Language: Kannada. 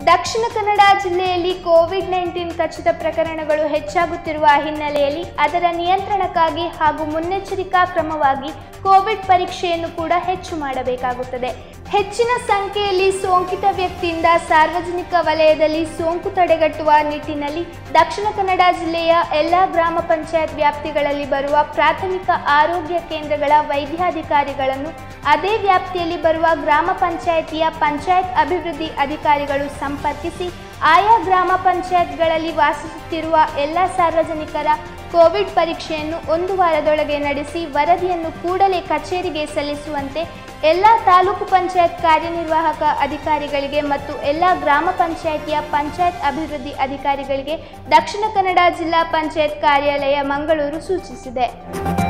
ದಕ್ಷಿಣ ಕನ್ನಡ ಜಿಲ್ಲೆಯಲ್ಲಿ ಕೋವಿಡ್ ನೈನ್ಟೀನ್ ಖಚಿತ ಪ್ರಕರಣಗಳು ಹೆಚ್ಚಾಗುತ್ತಿರುವ ಹಿನ್ನೆಲೆಯಲ್ಲಿ ಅದರ ನಿಯಂತ್ರಣಕ್ಕಾಗಿ ಹಾಗೂ ಮುನ್ನೆಚ್ಚರಿಕಾ ಕ್ರಮವಾಗಿ ಕೋವಿಡ್ ಪರೀಕ್ಷೆಯನ್ನು ಕೂಡ ಹೆಚ್ಚು ಮಾಡಬೇಕಾಗುತ್ತದೆ ಹೆಚ್ಚಿನ ಸಂಖ್ಯೆಯಲ್ಲಿ ಸೋಂಕಿತ ವ್ಯಕ್ತಿಯಿಂದ ಸಾರ್ವಜನಿಕ ವಲಯದಲ್ಲಿ ಸೋಂಕು ತಡೆಗಟ್ಟುವ ನಿಟ್ಟಿನಲ್ಲಿ ದಕ್ಷಿಣ ಕನ್ನಡ ಜಿಲ್ಲೆಯ ಎಲ್ಲ ಗ್ರಾಮ ಪಂಚಾಯತ್ ವ್ಯಾಪ್ತಿಗಳಲ್ಲಿ ಬರುವ ಪ್ರಾಥಮಿಕ ಆರೋಗ್ಯ ಕೇಂದ್ರಗಳ ವೈದ್ಯಾಧಿಕಾರಿಗಳನ್ನು ಅದೇ ವ್ಯಾಪ್ತಿಯಲ್ಲಿ ಬರುವ ಗ್ರಾಮ ಪಂಚಾಯಿತಿಯ ಪಂಚಾಯತ್ ಅಭಿವೃದ್ಧಿ ಅಧಿಕಾರಿಗಳು ಸಂಪರ್ಕಿಸಿ ಆಯಾ ಗ್ರಾಮ ಪಂಚಾಯತ್ಗಳಲ್ಲಿ ವಾಸಿಸುತ್ತಿರುವ ಎಲ್ಲ ಸಾರ್ವಜನಿಕರ ಕೋವಿಡ್ ಪರೀಕ್ಷೆಯನ್ನು ಒಂದು ವಾರದೊಳಗೆ ನಡೆಸಿ ವರದಿಯನ್ನು ಕೂಡಲೇ ಕಚೇರಿಗೆ ಸಲ್ಲಿಸುವಂತೆ ಎಲ್ಲ ತಾಲೂಕು ಪಂಚಾಯತ್ ಕಾರ್ಯನಿರ್ವಾಹಕ ಅಧಿಕಾರಿಗಳಿಗೆ ಮತ್ತು ಎಲ್ಲ ಗ್ರಾಮ ಪಂಚಾಯಿತಿಯ ಪಂಚಾಯತ್ ಅಭಿವೃದ್ಧಿ ಅಧಿಕಾರಿಗಳಿಗೆ ದಕ್ಷಿಣ ಕನ್ನಡ ಜಿಲ್ಲಾ ಪಂಚಾಯತ್ ಕಾರ್ಯಾಲಯ ಮಂಗಳೂರು ಸೂಚಿಸಿದೆ